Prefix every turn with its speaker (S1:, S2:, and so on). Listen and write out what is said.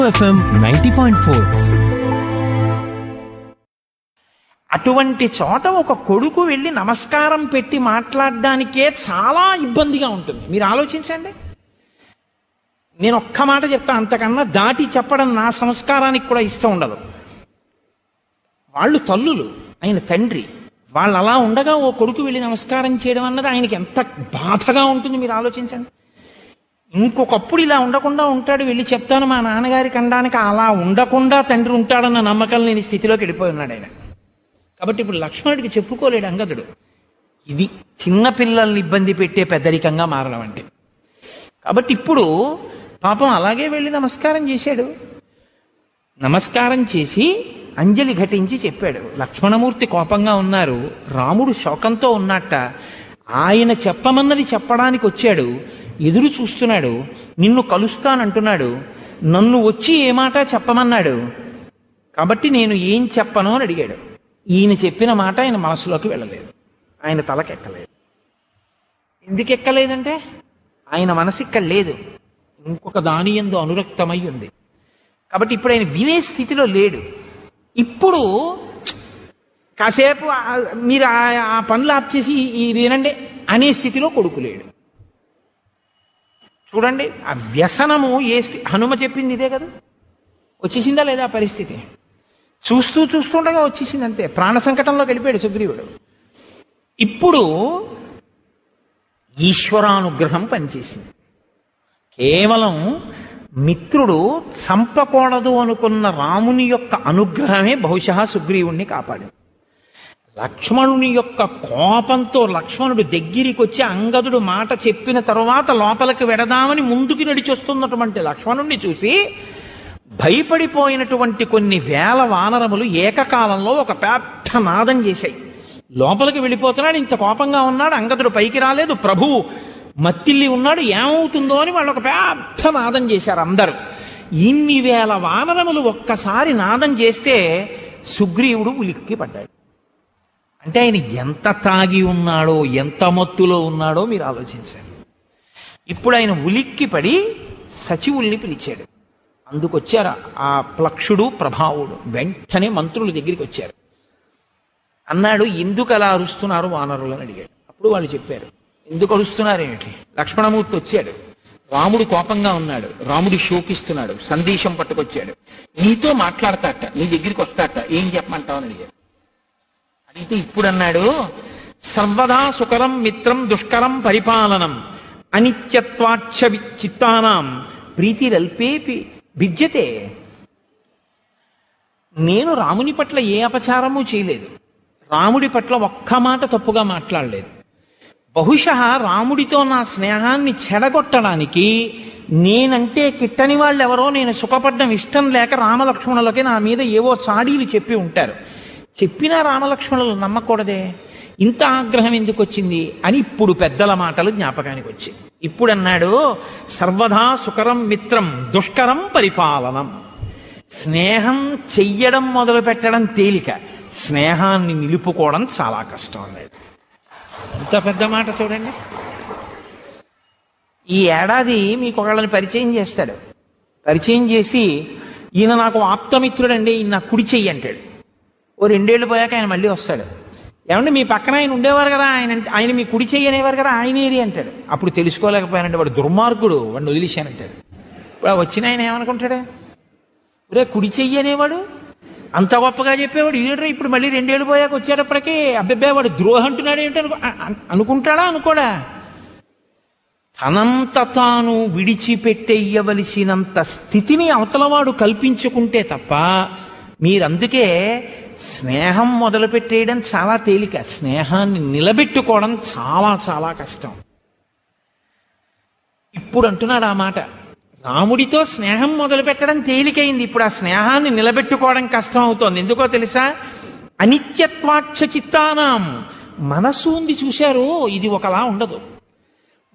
S1: FM ninety point four
S2: అటువంటి చోట ఒక కొడుకు వెళ్ళి నమస్కారం పెట్టి మాట్లాడడానికే చాలా ఇబ్బందిగా ఉంటుంది మీరు ఆలోచించండి నేను ఒక్క మాట చెప్తా అంతకన్నా దాటి చెప్పడం నా సంస్కారానికి కూడా ఇష్టం ఉండదు వాళ్ళు తల్లులు ఆయన తండ్రి వాళ్ళు అలా ఉండగా ఓ కొడుకు వెళ్ళి నమస్కారం చేయడం అన్నది ఆయనకి ఎంత బాధగా ఉంటుంది మీరు ఆలోచించండి ఇంకొకప్పుడు ఇలా ఉండకుండా ఉంటాడు వెళ్ళి చెప్తాను మా నాన్నగారికి అనడానికి అలా ఉండకుండా తండ్రి ఉంటాడన్న నమ్మకం లేని స్థితిలోకి వెళ్ళిపోయి ఉన్నాడు ఆయన కాబట్టి ఇప్పుడు లక్ష్మణుడికి చెప్పుకోలేడు అంగదుడు ఇది చిన్న పిల్లల్ని ఇబ్బంది పెట్టే పెద్దరికంగా మారడం అంటే కాబట్టి ఇప్పుడు పాపం అలాగే వెళ్ళి నమస్కారం చేశాడు నమస్కారం చేసి అంజలి ఘటించి చెప్పాడు లక్ష్మణమూర్తి కోపంగా ఉన్నారు రాముడు శోకంతో ఉన్నట్ట ఆయన చెప్పమన్నది చెప్పడానికి వచ్చాడు ఎదురు చూస్తున్నాడు నిన్ను కలుస్తానంటున్నాడు నన్ను వచ్చి ఏ మాట చెప్పమన్నాడు కాబట్టి నేను ఏం చెప్పను అని అడిగాడు ఈయన చెప్పిన మాట ఆయన మనసులోకి వెళ్ళలేదు ఆయన తలకెక్కలేదు ఎందుకు ఎక్కలేదంటే ఆయన మనసు ఇక్కడ లేదు ఇంకొక దాని ఎందు అనురక్తమై ఉంది కాబట్టి ఇప్పుడు ఆయన వినే స్థితిలో లేడు ఇప్పుడు కాసేపు ఆ- మీరు ఆ- ఆ పనులు ఆప్ చేసి ఈ వినండి అనే స్థితిలో కొడుకు లేడు చూడండి ఆ వ్యసనము ఏ స్థి- హనుమ చెప్పింది ఇదే కదా వచ్చేసిందా లేదా ఆ పరిస్థితి చూస్తూ చూస్తుండగా వచ్చేసింది అంతే ప్రాణ సంకటంలోకి వెళ్ళిపోయాడు సుగ్రీవుడు ఇప్పుడు ఈశ్వరానుగ్రహం పనిచేసింది కేవలం మిత్రుడు చంపకూడదు అనుకున్న రాముని యొక్క అనుగ్రహమే బహుశా సుగ్రీవుణ్ణి కాపాడింది లక్ష్మణుని యొక్క కోపంతో లక్ష్మణుడు దగ్గరికి వచ్చి అంగదుడు మాట చెప్పిన తరువాత లోపలికి వెడదామని ముందుకు నడిచొస్తున్నటువంటి లక్ష్మణుణ్ణి చూసి భయపడిపోయినటువంటి కొన్ని వేల వానరములు ఏకకాలంలో ఒక పెద్ద నాదం చేశాయి లోపలికి వెళ్ళిపోతున్నాడు ఇంత కోపంగా ఉన్నాడు అంగదుడు పైకి రాలేదు ప్రభువు మత్తిల్లి ఉన్నాడు ఏమవుతుందో అని వాళ్ళు ఒక పెద్ద నాదం చేశారు అందరూ ఇన్ని వేల వానరములు ఒక్కసారి నాదం చేస్తే సుగ్రీవుడు ఉలిక్కి పడ్డాడు అంటే ఆయన ఎంత తాగి ఉన్నాడో ఎంత మత్తులో ఉన్నాడో మీరు ఆలోచించండి ఇప్పుడు ఆయన ఉలిక్కి పడి సచివుల్ని పిలిచాడు అందుకొచ్చారు ఆ ప్లక్షుడు ప్రభావుడు వెంటనే మంత్రుల దగ్గరికి వచ్చారు అన్నాడు ఎందుకు అలా అరుస్తున్నారు వానరులు అని అడిగాడు అప్పుడు వాళ్ళు చెప్పారు ఎందుకు అరుస్తున్నారు ఏమిటి లక్ష్మణమూర్తి వచ్చాడు రాముడు కోపంగా ఉన్నాడు రాముడు శోకిస్తున్నాడు సందేశం పట్టుకొచ్చాడు నీతో మాట్లాడతాట నీ దగ్గరికి వస్తాట ఏం చెప్పమంటావు అని అడిగాడు అడిగితే ఇప్పుడు అన్నాడు సర్వదా సుకరం మిత్రం దుష్కరం పరిపాలనం అనిత్యత్వాక్ష వి- చిత్తానాం ప్రీతిరల్పేపి భిద్యతే నేను రాముని పట్ల ఏ అపచారము చేయలేదు రాముడి పట్ల ఒక్క మాట తప్పుగా మాట్లాడలేదు బహుశా రాముడితో నా స్నేహాన్ని చెడగొట్టడానికి నేనంటే కిట్టని వాళ్ళు ఎవరో నేను సుఖపడ్డం ఇష్టం లేక రామలక్ష్మణులకి నా మీద ఏవో చాడీలు చెప్పి ఉంటారు చెప్పినా రామలక్ష్మణులు నమ్మకూడదే ఇంత ఆగ్రహం ఎందుకు వచ్చింది అని ఇప్పుడు పెద్దల మాటలు జ్ఞాపకానికి వచ్చాయి ఇప్పుడు అన్నాడు సర్వదా సుకరం మిత్రం దుష్కరం పరిపాలనం స్నేహం చెయ్యడం మొదలు పెట్టడం తేలిక స్నేహాన్ని నిలుపుకోవడం చాలా కష్టం అనేది ఎంత పెద్ద మాట చూడండి ఈ ఏడాది మీకు ఒకళ్ళని పరిచయం చేస్తాడు పరిచయం చేసి ఈయన నాకు ఆప్తమిత్రుడండి ఈయన నాకు కుడి చెయ్యి అంటాడు ఓ రెండేళ్లు పోయాక ఆయన మళ్ళీ వస్తాడు ఏమంటే మీ పక్కన ఆయన ఉండేవారు కదా ఆయన ఆయన మీ కుడి చెయ్యి అనేవారు కదా ఆయన ఏది అంటాడు అప్పుడు తెలుసుకోలేకపోయానంటే వాడు దుర్మార్గుడు వాడిని వదిలేశానంటాడు ఇప్పుడు ఆ వచ్చిన ఆయన ఏమనుకుంటాడు ఒరే కుడి చెయ్యి అనేవాడు అంత గొప్పగా చెప్పేవాడు ఈడరా ఇప్పుడు మళ్ళీ రెండేళ్ళు పోయాక వచ్చేటప్పటికి అబ్బెబ్బే వాడు ద్రోహం అంటున్నాడు ఏంటి అనుకో అ- అ- అనుకుంటాడా అనుకోడా తనంత తాను విడిచిపెట్టేయవలసినంత స్థితిని అవతలవాడు కల్పించుకుంటే తప్ప మీరందుకే స్నేహం మొదలుపెట్టేయడం చాలా తేలిక స్నేహాన్ని నిలబెట్టుకోవడం చాలా చాలా కష్టం ఇప్పుడు అంటున్నాడు ఆ మాట రాముడితో స్నేహం మొదలు పెట్టడం తేలికైంది ఇప్పుడు ఆ స్నేహాన్ని నిలబెట్టుకోవడం కష్టం అవుతోంది ఎందుకో తెలుసా అనిత్యత్వాక్ష చిత్తానాం మనసు ఉంది చూశారు ఇది ఒకలా ఉండదు